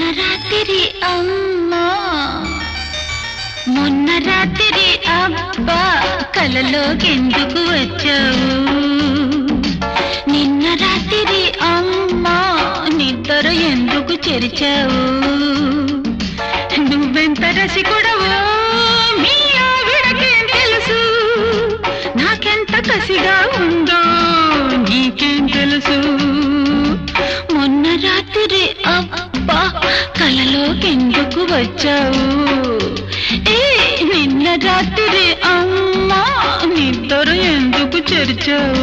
రాత్రి అమ్మా మొన్న రాత్రి అబ్బా కలలోకెందుకు వచ్చావు నిన్న రాత్రి అమ్మా నిద్ర ఎందుకు చెరిచావు నువ్వెంత రసికుడవో మీ ఆవిడకేం తెలుసు నాకెంత కసిగా ఉందో నీకేం తెలుసు మొన్న రాత్రి అబ్బా కలలోకెందుకు వచ్చావు ఏ నిన్న రాత్రి అమ్మా నిద్ర ఎందుకు చెరిచావు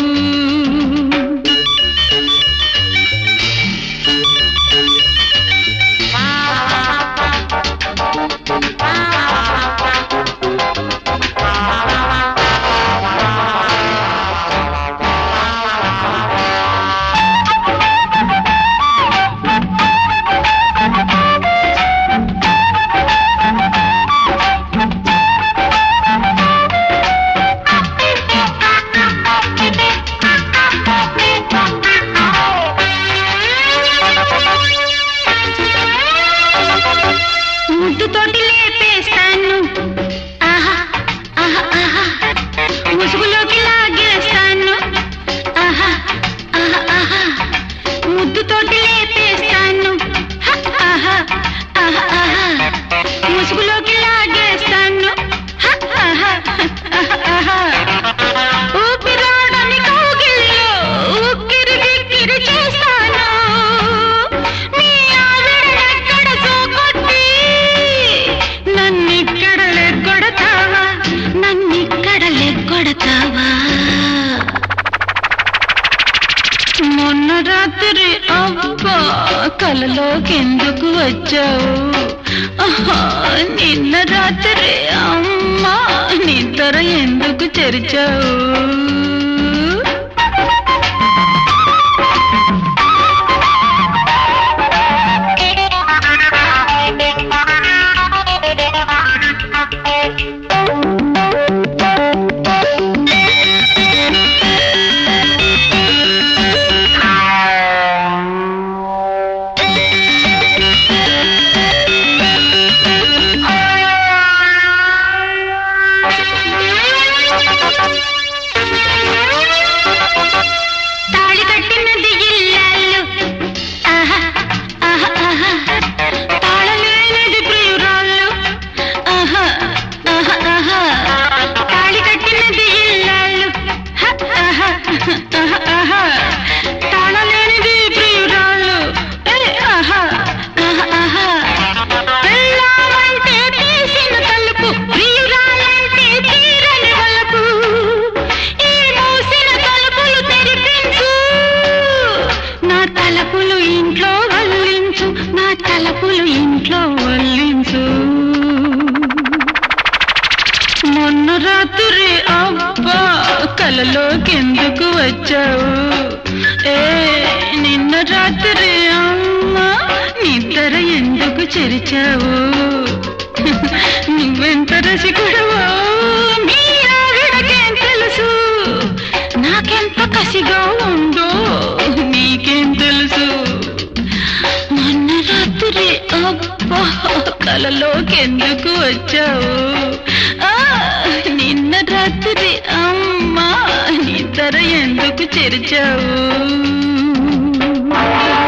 ముద్దుతోటి లేపేస్తాను ఆహా ఆహా ఆహా ముసుగులోకి లాగేస్తాను ఆహా ఆహా ఆహా ముద్దుతోటి లేపేస్తాను హ, ఆహా ఆహా ఆహా ముసుగులోకి లాగేస్తాను హ, ఆహా ఆహా ఆహా ఊపిరాడని కౌగిల్లో ఉక్కిరి బిక్కిరి చేస్తాను మీ ఆవిడనెక్కడ సోకొట్టి నన్నిక్కడ లెగ్గొడతావా నన్నిక్కడ లెగ్గొడతావా మొన్న రాత్రి అబ్బా కలలోకెందుకు వచ్చావు ఆహా, నిన్న రాత్రి అమ్మా నిద్ర ఎందుకు చెరిచావు తాళి కట్టినది ఇల్లాలు ఆహా ఆహా ఆహా తాళలేనిది ప్రియురాళ్ళు ఆహా ఆహా ఆహా తాళి కట్టినది ఇల్లాలు హ, ఆహా ఆహా ఆహా తాళలేనిది ప్రియురాళ్ళు ఏ, ఆహా ఆహా ఆహా పెళ్ళామంటే తీసిన తలుపు ప్రియురాలంటే తీరని వలపు ఈ మూసిన తలుపులు తెరిపించు నా తలపులు ఇంట్లో వల్లించు నా తలపులు ఇంట్లో వల్లించు మొన్న రాత్రి అబ్బా కలలోకెందుకు వచ్చావు ఏ నిన్న రాత్రి అమ్మా నిద్ర ఎందుకు చెరిచావు నువ్వెంత రసికుడవో మీ ఆవిడకేం తెలుసు నాకెంత కసిగా ఉందో నీకేం తెలుసు మొన్న రాత్రి అబ్బా కలలోకెందుకు వచ్చావు ఆ, నిన్న రాత్రి అమ్మా నిద్ర ఎందుకు చెరిచావు